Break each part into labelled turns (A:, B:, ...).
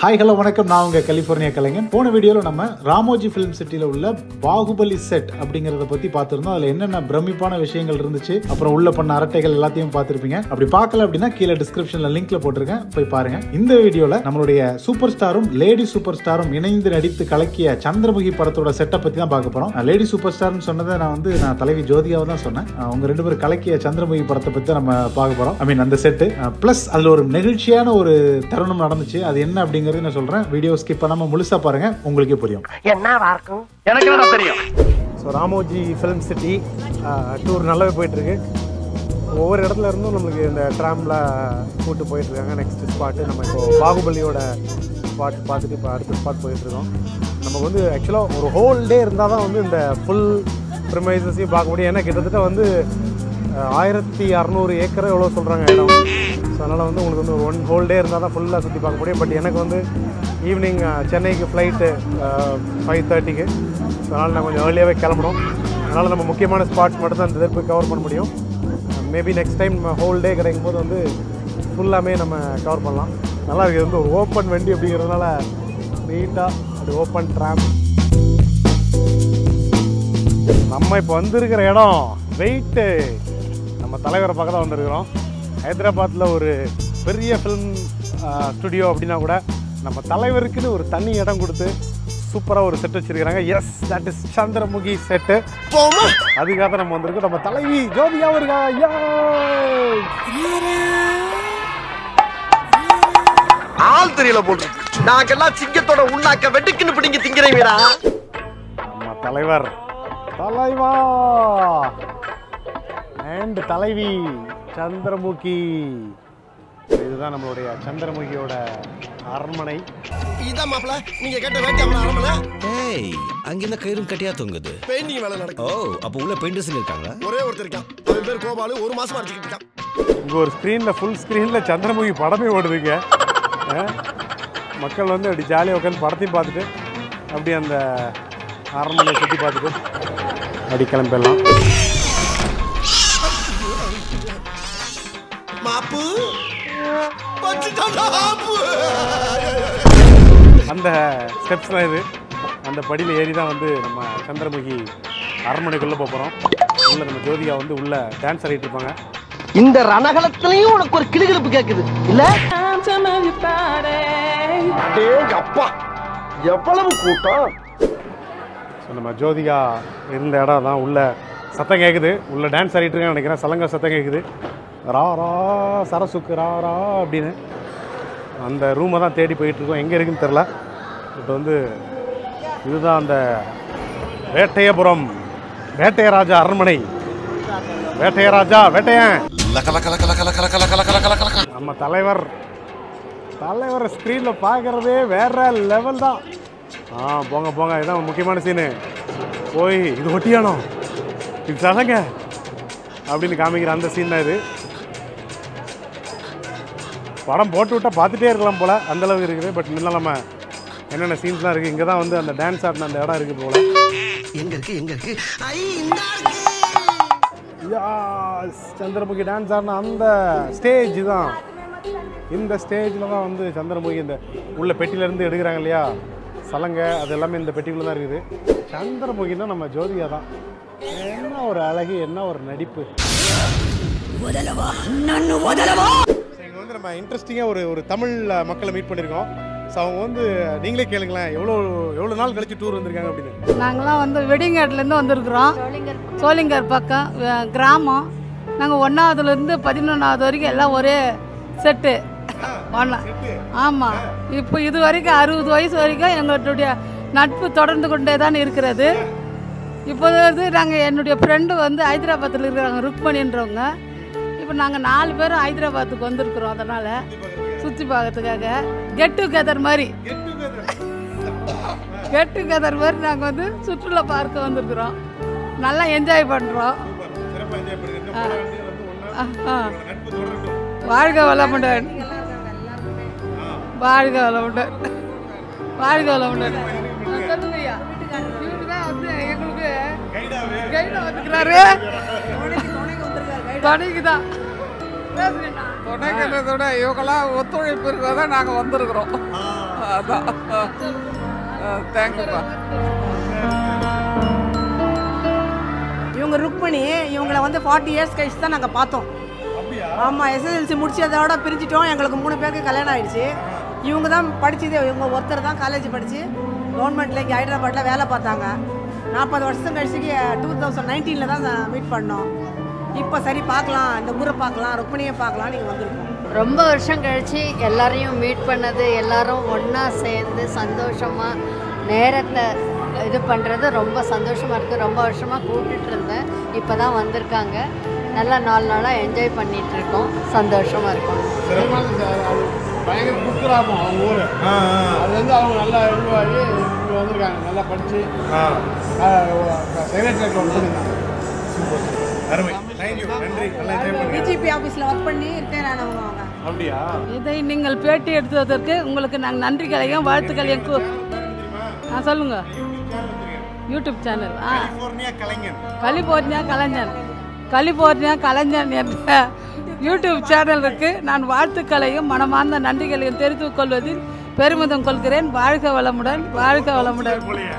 A: Hi hello வணக்கம் நான் உங்க கலிஃபோர்னியா கலைஞன் போன வீடியோவில் நம்ம ராமோஜி ஃபிலிம் சிட்டியில் உள்ள பாகுபலி செட் அப்படிங்கிறத பத்தி பார்த்துருந்தோம் அதில் என்னென்ன பிரமிப்பான விஷயங்கள் இருந்துச்சு அப்புறம் உள்ள பண்ண அரட்டைகள் எல்லாத்தையும் பார்த்துருப்பீங்க அப்படி பார்க்கல அப்படின்னா கீழே டிஸ்கிரிப்ஷன்ல லிங்க்ல போட்டிருக்கேன் போய் பாருங்க இந்த வீடியோவில் நம்மளுடைய சூப்பர் ஸ்டாரும் லேடி சூப்பர் ஸ்டாரும் இணைந்து நடித்து கலக்கிய சந்திரமுகி படத்தோட செட்டை பத்தி தான் பார்க்க போறோம் லேடி சூப்பர் ஸ்டார்னு சொன்னதை நான் வந்து நான் தலைவி ஜோதியாவை தான் சொன்னேன் அஹ் அவங்க ரெண்டு பேரும் கலக்கிய சந்திரமுகி படத்தை பத்தி தான் நம்ம பார்க்க போறோம் ஐ மீன் அந்த செட்டு ப்ளஸ் அதில் ஒரு நெகிழ்ச்சியான ஒரு தருணம் நடந்துச்சு அது என்ன அப்படிங்கிறது நான் சொல்றேன் வீடியோ ஸ்கிப் பண்ணாம முழுசா பாருங்க உங்களுக்கே புரியும்
B: என்னவா இருக்கும்
C: எனக்கு என்னடா தெரியும்
D: so Ramoji film city tour நல்லாவே போயிட்டுருக்கு ஒவ்வொரு இடத்துல இருந்தும் நம்மளுக்கு இந்த ட்ராமில் கூட்டு போயிட்டுருக்காங்க நெக்ஸ்ட் ஸ்பாட்டு நம்ம இப்போ பாகுபலியோட ஸ்பாட் பார்த்துட்டு இப்போ அடுத்த ஸ்பாட் போயிட்டுருக்கோம் நமக்கு வந்து ஆக்சுவலாக ஒரு ஹோல் டே இருந்தால் தான் வந்து இந்த ஃபுல் ப்ரிமைசஸையும் பார்க்க முடியும் ஏன்னா கிட்டத்தட்ட வந்து அஹ், ஆயிரத்தி அறநூறு ஏக்கர் எவ்வளோ சொல்கிறாங்க இடம் ஸோ அதனால் வந்து உங்களுக்கு வந்து ஒரு ஒன் ஹோல் டே இருந்தால் தான் ஃபுல்லாக சுற்றி பார்க்க முடியும் பட் எனக்கு வந்து ஈவினிங் சென்னைக்கு ஃப்ளைட்டு ஃபைவ் தேர்ட்டிக்கு ஸோ அதனால் நான் கொஞ்சம் ஏர்லியாகவே கிளம்பணும் அதனால் நம்ம முக்கியமான ஸ்பாட்ஸ் மட்டும் தான் இந்த இதில் போய் கவர் பண்ண முடியும் maybe next time whole day கிடைக்கும் போது வந்து ஃபுல்லாமே நம்ம கவர் பண்ணலாம் நல்லா இருக்குது இது வந்து ஒரு ஓப்பன் வண்டி அப்படிங்கிறதுனால நீட்டாக அது ஓப்பன் ட்ராம் நம்ம இப்போ வந்திருக்கிற இடம் வெயிட்டு நம்ம தலைவரை பார்க்க தான் வந்திருக்கிறோம் ஹைதராபாத்தில் ஒரு பெரிய ஃபிலிம் ஸ்டுடியோ அப்படின்னா கூட நம்ம தலைவருக்குன்னு ஒரு தனி இடம் கொடுத்து சூப்பராக ஒரு செட் வச்சிருக்கிறாங்க yes that is Chandramukhi set அதுக்காக தான் நம்ம வந்திருக்கோம் நம்ம தலைவி ஜோதியாவும் இருக்கா
C: ஆள் தெரியல போட்டு நாங்கெல்லாம் சிங்கத்தோட உண்ணாக்க வெட்டுக்குன்னு பிடிங்க திங்கிறீங்கடா
D: நம்ம தலைவர் தலைவா அண்ட் தலைவி சந்திரமுகி இதுதான் நம்மளுடைய சந்திரமுகியோட அரண்மனை
C: இதான் மாப்பிள நீங்க கேட்ட வேட்டியாமல ஆரம்பல
E: ஏய் அங்க என்ன கயிறும் கட்டியா தொங்குது
C: பெயிண்டிங் வேலை நடக்கும்
E: ஓ அப்ப உள்ள பெயிண்டர்ஸ் இருக்காங்களா
C: ஒரே ஒருத்தர் இருக்கான் அவன் பேர் கோபாலு ஒரு மாசமா அடிச்சுக்கிட்டு இருக்கான்
D: இங்கே ஒரு ஸ்க்ரீனில் ஃபுல் ஸ்க்ரீனில் சந்திரமுகி படமே ஓடுதுங்க அஹ், மக்கள் வந்து அப்படி ஜாலியாக உட்காந்து படத்தையும் பார்த்துட்டு அப்படி அந்த அரண்மனையை சுற்றி பார்த்துட்டு அப்படி கிளம்பிடலாம்
C: மாப்பு பச்சுட்டான்டா, ஆப்பு.
D: அந்த ஸ்டெப்ஸ் தான் இது அந்த படியில் ஏறி தான் வந்து நம்ம சந்திரமுகி அரண்மனைக்குள்ளே போக போகிறோம் உள்ள நம்ம ஜோதிகா வந்து உள்ள டான்ஸ் ஆடிட்டு இருப்பாங்க
B: இந்த ரணகலத்திலையும் உனக்கு ஒரு கிளுகிழப்பு கேக்குது இல்ல அடேங்க அப்பா எவ்வளவு கூட்டம்
D: ஸோ நம்ம ஜோதிகா இருந்த இடம் தான் உள்ள சத்தம் கேட்குது உள்ள டான்ஸ் ஆடிட்டு இருக்கான்னு நினைக்கிறேன் சலங்கா சத்தம் கேட்குது ரா ரா சரசுக்கு ரா ரா அப்படின்னு அந்த ரூமை தான் தேடி போயிட்டு இருக்கோம் எங்கே இருக்குன்னு தெரில இப்போ வந்து இதுதான் அந்த வேட்டையபுரம் வேட்டையராஜா அரண்மனை வேட்டையராஜா வேட்டையன் நம்ம தலைவர் தலைவரை ஸ்க்ரீனில் பார்க்குறதே வேற லெவல் தான் ஆ போங்க போங்க இதான் முக்கியமான சீனு போய் இது ஒட்டியானோ இது சலங்க அப்படின்னு காமிக்கிற அந்த சீன் தான் இது படம் போட்டு விட்டா பார்த்துட்டே இருக்கலாம் போல் அந்த அளவுக்கு இருக்குது பட் இன்னும் நம்ம என்னென்ன சீன்ஸ்லாம் இருக்குது இங்கே தான் வந்து அந்த டான்ஸ் ஆடின அந்த இடம் இருக்குது போல்
B: எங்க இருக்கு எங்க இருக்கு ஐ இந்த இருக்கு
D: யாஸ் சந்திரமுகி டான்ஸ் ஆடின அந்த ஸ்டேஜ் தான் இந்த ஸ்டேஜில் தான் வந்து சந்திரமுகி இந்த உள்ள பெட்டியிலேருந்து எடுக்கிறாங்க இல்லையா சலங்க அது எல்லாமே இந்த பெட்டிக்குள்ளே தான் இருக்குது சந்திரமுகின்னா நம்ம ஜோதிகா தான் என்ன ஒரு அழகு என்ன ஒரு நடிப்பு இங்கே வந்து நம்ம இன்ட்ரெஸ்டிங்காக ஒரு ஒரு தமிழ் மக்களை மீட் பண்ணியிருக்கோம் ஸோ அவங்க வந்து நீங்களே கேளுங்களேன் எவ்வளோ எவ்வளோ நாள் கழிச்சு டூர் வந்திருக்காங்க அப்படின்னு
F: நாங்களாம் வந்து வெடிங்காட்லேருந்து வந்திருக்கிறோம் சோளிங்கர் பக்கம் வே- கிராமம் நாங்கள் ஒன்றாவதுலேருந்து பதினொன்றாவது வரைக்கும் எல்லாம் ஒரே செட்டு ஒன்றா ஆமாம் இப்போ இது வரைக்கும் அறுபது வயசு வரைக்கும் எங்களுடைய நட்பு தொடர்ந்து கொண்டே தான் இருக்கிறது இப்போது வந்து நாங்கள் என்னுடைய ஃப்ரெண்டு வந்து ஹைதராபாத்தில் இருக்கிறாங்க ருக்மணின்றவங்க இப்போ நாங்கள் நாலு பேரும் ஹைதராபாத்துக்கு வந்திருக்கிறோம் அதனால் சுற்றி பார்க்கறதுக்காக கெட் டுகெதர் மாதிரி கெட் டுகெதர் மாதிரி நாங்கள் வந்து சுற்றுலா பார்க்க வந்திருக்கிறோம் நல்லா என்ஜாய் பண்ணுறோம் வாழ்க வளமுடன் வாழ்க வளமுடன் வாழ்க வளமுடன் ஆ, சொல்லுங்கய்யா இவரு தான் வந்து எங்களுக்கு கையில் வந்துக்கிறாரு துணைக்கு தான் பேசுறேண்ணா
G: துணைக்கிறத விட இவங்கெல்லாம் ஒத்துழைப்பு இருக்கிறத நாங்கள் வந்திருக்கிறோம் அதான் தேங்க்யூப்பா
H: இவங்க ருக்மணி இவங்கள வந்து ஃபார்ட்டி இயர்ஸ் கழிச்சு தான் நாங்கள் பார்த்தோம் ஆமாம் எஸ்எஸ்எல்சி முடிச்சதோட பிரிஞ்சிட்டோம் எங்களுக்கு மூணு பேருக்கு கல்யாணம் ஆயிடுச்சு இவங்க தான் படிச்சது இவங்க ஒருத்தர் தான் காலேஜ் படித்து கவர்மெண்ட்டில் இங்கே ஹைதராபாத்தில் வேலை பார்த்தாங்க நாற்பது வருஷம் கழிச்சுக்கு டூ தௌசண்ட் நைன்டீனில் தான் மீட் பண்ணோம் இப்போ சரி பார்க்கலாம் இந்த ஊரை பார்க்கலாம் ருக்மணியை பார்க்கலாம் நீங்கள் வந்திருக்கோம்
I: ரொம்ப வருஷம் கழிச்சு எல்லாரையும் மீட் பண்ணது எல்லாரும் ஒன்றா சேர்ந்து சந்தோஷமாக நேரத்தை இது பண்ணுறது ரொம்ப சந்தோஷமாக இருக்குது ரொம்ப வருஷமாக கூப்பிட்டுட்டு இருந்தேன் இப்போ தான் வந்திருக்காங்க நல்லா நாலு நாளாக என்ஜாய் பண்ணிட்டு இருக்கோம் சந்தோஷமாக இருக்கும்
J: பயங்கர குக்கிராமம் அவங்க ஊர் அது வந்து அவங்க நல்லா இதுவாகி இங்கே வந்திருக்காங்க நல்லா படித்து செக்ரட்டரியேட் வந்துருந்தாங்க
A: அருமை தேங்க்யூ நன்றி நல்லா என்ஜாய் பண்ணுங்க
H: பிஜிபி ஆஃபீஸில் ஒர்க் பண்ணி ரிட்டையர் ஆனவங்க அவங்க
A: அப்படியா
F: இதை நீங்கள் பேட்டி எடுத்ததற்கு உங்களுக்கு நாங்கள் நன்றிகளையும் வாழ்த்துக்களையும் கூ ஆ சொல்லுங்க யூடியூப் சேனல் ஆ
A: கலிஃபோர்னியா கலைஞன்
F: கலிபோர்னியா கலைஞன் கலிபோர்னியா கலைஞன் என்ற யூடியூப் சேனல் இருக்கு நான் வாழ்த்துக்களையும் மனமார்ந்த நன்றிகளையும் தெரிவித்துக் கொள்வதில் பெருமிதம் கொள்கிறேன் வாழ்க வளமுடன் வாழ்க வளமுடன்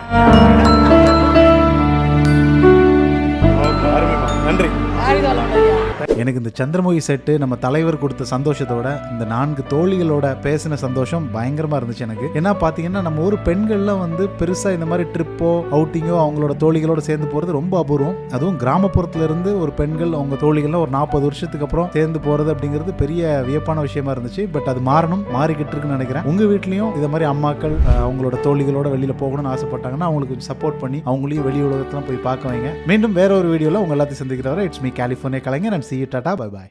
A: ஓகே அருமைமா நன்றி
F: வாழ்க வளமுடன்
A: எனக்கு இந்த சந்திரமுகி செட்டு நம்ம தலைவர் கொடுத்த சந்தோஷத்தோட இந்த நான்கு தோழிகளோட பேசின சந்தோஷம் பயங்கரமா இருந்துச்சு எனக்கு ஏன்னா பாத்தீங்கன்னா நம்ம ஊர் பெண்கள்லாம் வந்து பெருசா இந்த மாதிரி ட்ரிப்போ அவுட்டிங்கோ அவங்களோட தோழிகளோட சேர்ந்து போறது ரொம்ப அபூர்வம் அதுவும் கிராமப்புறத்துல இருந்து ஒரு பெண்கள் அவங்க தோழிகள்லாம் ஒரு நாற்பது வருஷத்துக்கு அப்புறம் சேர்ந்து போறது அப்படிங்கிறது பெரிய வியப்பான விஷயமா இருந்துச்சு பட் அது மாறணும் மாறிக்கிட்டு இருக்குன்னு நினைக்கிறேன் உங்க வீட்லயும் இதை மாதிரி அம்மாக்கள் அஹ், அவங்களோட தோழிகளோட வெளியில போகணும்னு ஆசைப்பட்டாங்கன்னா அவங்களுக்கு சப்போர்ட் பண்ணி அவங்களையும் வெளி உலகத்துல போய் பார்க்க வைங்க மீண்டும் வேற ஒரு வீடியோல உங்க எல்லாத்தையும் சந்திக்கிறவரை இட்ஸ் மீ கலிஃபோர்னியா கலைஞர் and see tata bye bye